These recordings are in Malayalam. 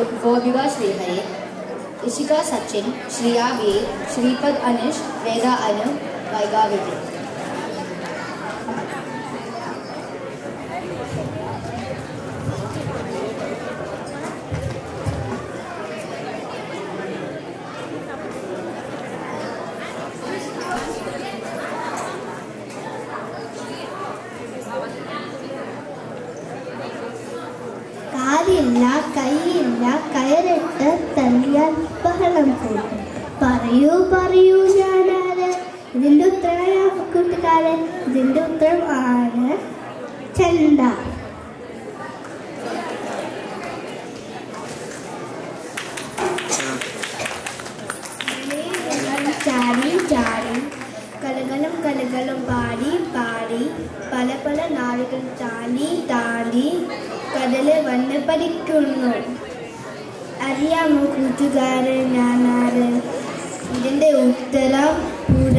ഗോപിക ശ്രീഹരി ഇഷിക സച്ചിൻ ശ്രിയ വി ശ്രീപദ് അനിഷ് വേദ അനു വൈഗ വിജയ് കാലില്ല കൈയില്ല കയറിട്ട് തല്ലിയാൽ ബഹളം കൂട്ടും പറയൂ പറയൂ ഞാനാര് ഇതിന്റെ ഉത്തരമായ കൂട്ടുകാരൻ ഇതിന്റെ ഉത്തരം ആണ് ചെണ്ട ചാടി ചാടി കലകലം കലകലം പാടി പാടി പല പല നാടുകൾ താണ്ടി താണ്ടി കടല് വന്ന് പഠിക്കുന്നു അറിയാമോ കൂട്ടുകാരൻ ഞാനാര് ഇതിന്റെ ഉത്തരം പുര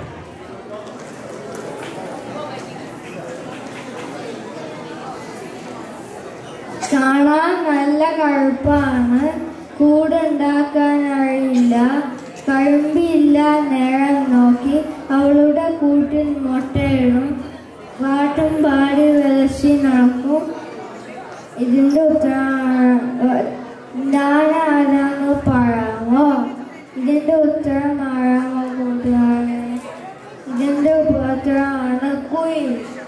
കാണാൻ നല്ല കഴുപ്പാണ് കൂടുണ്ടാക്കാൻ അറിയില്ല കഴുമ്പില്ല നേരം നോക്കി അവളുടെ കൂട്ടിൽ മുട്ടയിടും പാട്ടും പാടി വിലസി നടക്കും ഇതിന്റെ ഉത്തരം ഞാൻ ആരാന്ന് പറയാമോ ഇതിന്റെ ഉത്തരം ആരാമോ കൂട്ടുകാരെ ഇതിന്റെ ഉത്തരമാണ് കുയിൽ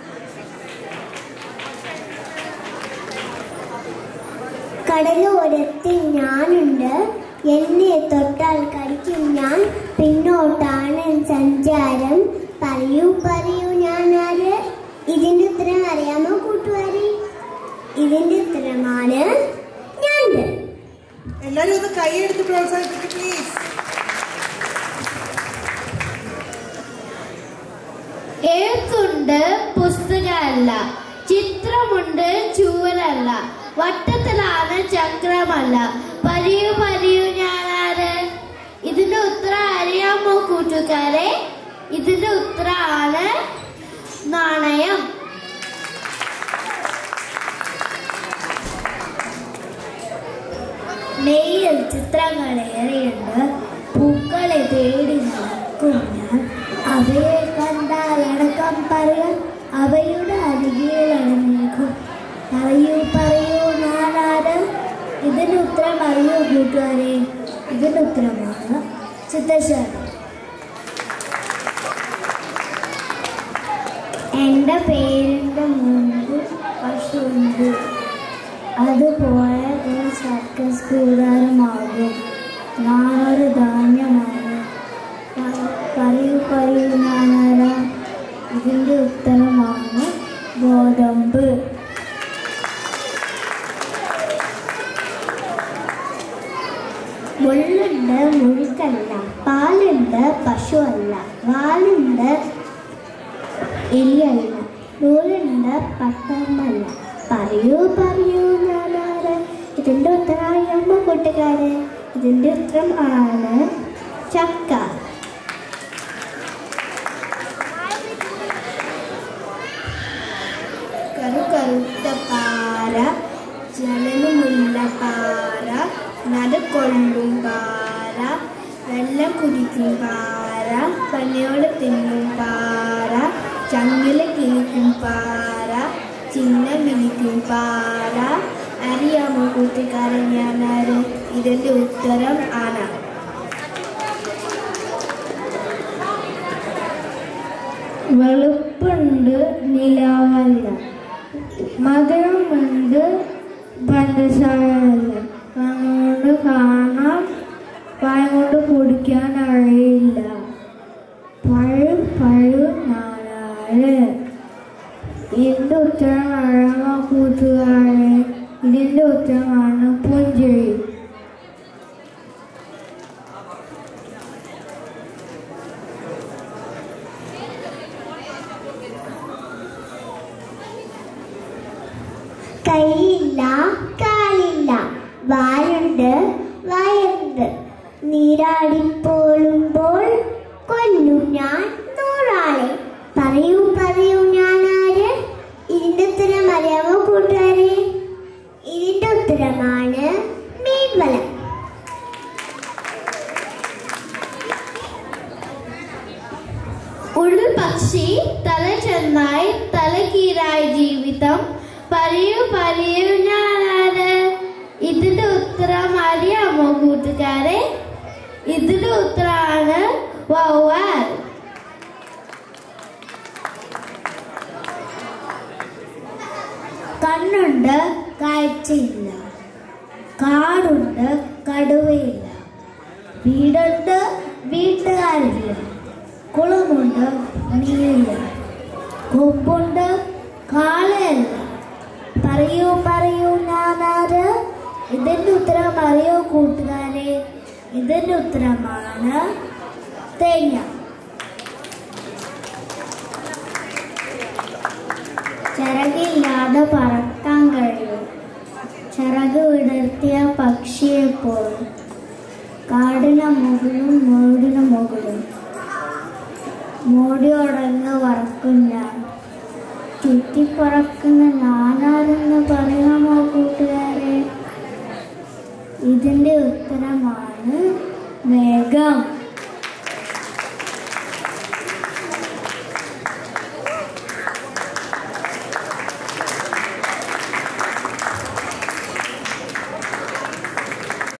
കടലോരത്തിൽ ഞാനുണ്ട് എന്നെ തൊട്ടാൽ കടിക്കും ഞാൻ പിന്നോട്ടാണ് സഞ്ചാരം പറയൂ പറയൂ ഞാൻ ആര് ഇതിന്റെ ഉത്തരം അറിയാമോ കൂട്ടുകാരി ഇതിന്റെ ഉത്തരമാണ് ഞാൻ എല്ലാരും ഒന്ന് കൈയെടുത്ത് പ്രോത്സാഹിപ്പിക്കും പ്ലീസ് എഴുത്തുണ്ട് പുസ്തകമല്ല ചിത്രമുണ്ട് ചൂവലല്ല വട്ടത്തിലാണ് ചക്രമല്ല പറയൂ പറയൂ ഞാനാര് ഇതിന്റെ ഉത്തരം അറിയാമോ കൂട്ടുകാരെ ഇതിന്റെ ഉത്തരമാണ് നാണയം നെയ്യിൽ ചിത്രങ്ങളേറെയുണ്ട് പൂക്കളെ തേടി നടക്കും ഞാൻ അവയെ കണ്ടാൽ അടക്കം പറയാം അവയുടെ അരികിലാണ് മേഘം പറയൂ പറയൂ ഞാനാര് ഇതിന് ഉത്തരം അറിയൂ കൂട്ടുകാരെ ഇതിന് ഉത്തരമാണ് ചിത്രശാല എൻ്റെ പേരിൻ്റെ മുൻപ് പശുണ്ട് അതുപോലെ ഒരു സർക്കസ് കൂടാരമാകും ഞാനൊരു ധാന്യമാണ് പ- പറയൂ പറയൂ ഞാനാരാ ഇതിൻ്റെ ഉത്തരമാണ് ഗോതമ്പ് മുള്ളുണ്ട് മുഴുക്കല്ല പാലുണ്ട് പശുവല്ല വാലുണ്ട് എലിയല്ല നൂലുണ്ട് പട്ടമല്ല പറയൂ പറയൂ ഞാനാര് ഇതിന്റെ ഉത്തരവാദിയമ്മ കൂട്ടുകാര് ഇതിന്റെ ഉത്തരം ആണ് ചക്ക കരു കറുത്ത പാര ജലനുമുള്ള പാര നടുക്കൊള്ളും പാര വെള്ളം കുടിക്കും പാര പനയോട് തിന്നും പാര ചങ്ങില കിളിക്കും പാര ചിന്ന വിളിക്കും പാര അറിയാമോ കൂട്ടുകാരൻ ഞാനാര് ഇതിന്റെ ഉത്തരം ആണ് വെളുപ്പുണ്ട് നിലാവല്ല മധുരമുണ്ട് പഞ്ചസാരല്ല കണ്ണുകൊണ്ട് കാണാം പായ കൊണ്ട് കുടിക്കാൻ അറിയില്ല പഴു പഴു നാലാല് ഇതിന്റെ ഉത്തരം അറിയാമോ കൂട്ടുകാരെ ഇതിന്റെ ഉത്തരമാണ് പുഞ്ചിരി കൈയില്ല കാലില്ല വാലുണ്ട് വയറുണ്ട് നീരാടിപ്പോളുമ്പോൾ കൊല്ലും ഞാൻ നൂറാളെ പറയൂ പറയൂ ഞാൻ ആര് ഇതിന്റെ ഉത്തരം അറിയാമോ കൂട്ടുകാരെ ഇതിന്റെ ഉത്തരമാണ് മീൻ പിൻബലം ഉൾപക്ഷി തല ചെന്നായി തല കീഴായി ജീവിതം പറയൂ പറയൂ ഞാനാണ് ഇതിന്റെ ഉത്തരം അറിയാമോ കൂട്ടുകാരെ ഇതിന്റെ ഉത്തരമാണ് വവ്വാൽ കണ്ണുണ്ട് കാഴ്ചയില്ല കാടുണ്ട് കടുവയില്ല വീടുണ്ട് വീട്ടുകാരില്ല കുളമുണ്ട് നീരില്ല കൊമ്പുണ്ട് കാളയല്ല പറയൂ പറയൂ ഞാനാര് ഇതിന്റെ ഉത്തരം അറിയോ കൂട്ടുകാരെ ഇതിന്റെ ഉത്തരമാണ് തേങ്ങ ചിറകില്ലാതെ പറക്കാൻ കഴിയും ചിറക് വിടർത്തിയ പക്ഷിയെ പോലും കാടിന് മുകളിലും മൂടിന് മുകളിലും മൂടിയോടങ്ങ് വറക്കും ഞാൻ ചുറ്റിപ്പറക്കുന്ന നാനാരെന്ന് പറയാമോ കൂട്ടുകാരെ ഇതിന്റെ ഉത്തരമാണ് വേഗം